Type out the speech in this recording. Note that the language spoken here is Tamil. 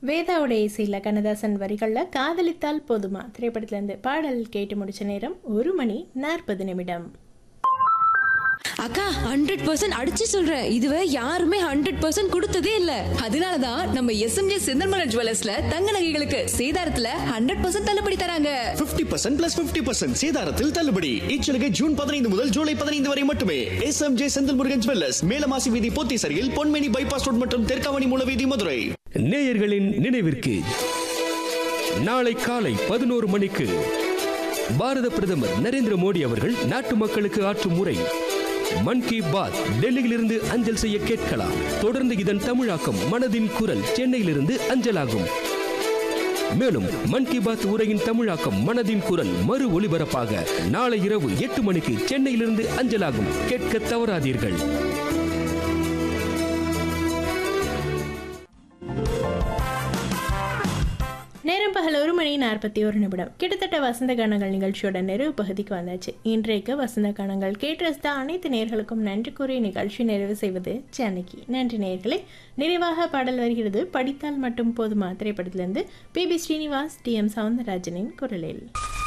வேதாவுடைய இசையில் கண்ணதாசன் வரிகளில் காதலித்தால் போதுமா திரைப்படத்திலேருந்து பாடல் கேட்டு முடிச்ச நேரம் ஒரு மணி நாற்பது நிமிடம் அக்கா ஹண்ட்ரட் பர்சன்ட் அடிச்சு சொல்றேன் இதுவரை யாருமே ஹண்ட்ரட் பர்சன்ட் கொடுத்ததே இல்ல அதனாலதான் நம்ம எஸ்எம்ஜே செந்தல்மலர் ஜுவல்லர்ஸ்ல தங்க நகைகளுக்கு சேதாரத்துல ஹண்ட்ரட் பர்சன்ட் தள்ளுபடி தராங்க 50% பர்சன்ட் பிளஸ் பிப்டி பர்சன்ட் சேதாரத்தில் தள்ளுபடி இச்சலுகை ஜூன் பதினைந்து முதல் ஜூலை பதினைந்து வரை மட்டுமே S M J Senthil Murugan jewellers Melamasi வீதி போத்தீசரியில் பொன்மேனி பைபாஸ் ரோட் மற்றும் தெற்காவணி மூலவீதி மதுரை நேயர்களின் நினைவிற்கு நாளை காலை பதினோரு மணிக்கு பாரத பிரதமர் நரேந்திர மோடி அவர்கள் நாட்டு மக்களுக்கு ஆற்றும் உரை மன் கி பாத் டெல்லியிலிருந்து அஞ்சல் செய்ய கேட்கலாம் தொடர்ந்து இதன் தமிழாக்கம் மனதின் குரல் சென்னையிலிருந்து அஞ்சலாகும் மேலும் மன் கி பாத் உரையின் தமிழாக்கம் மனதின் குரல் மறு ஒலிபரப்பாக நாளை இரவு எட்டு மணிக்கு சென்னையிலிருந்து அஞ்சலாகும் கேட்க தவறாதீர்கள் நேரம் பகல் ஒரு மணி நாற்பத்தி ஒரு நிமிடம் கிட்டத்தட்ட வசந்த கானங்கள் நிகழ்ச்சியோட நிறைவு பகுதிக்கு வந்தாச்சு இன்றைக்கு வசந்த கானங்கள் கேட்டு அனைத்து நேர்களுக்கும் நன்றி கூறி நிகழ்ச்சி நிறைவு செய்வது ஜானகி நன்றி நேர்களே நிறைவாக பாடல் வருகிறது படித்தால் மட்டும் போதுமா திரைப்படத்திலிருந்து P B Srinivas T M சவுந்தரராஜனின் குரலில்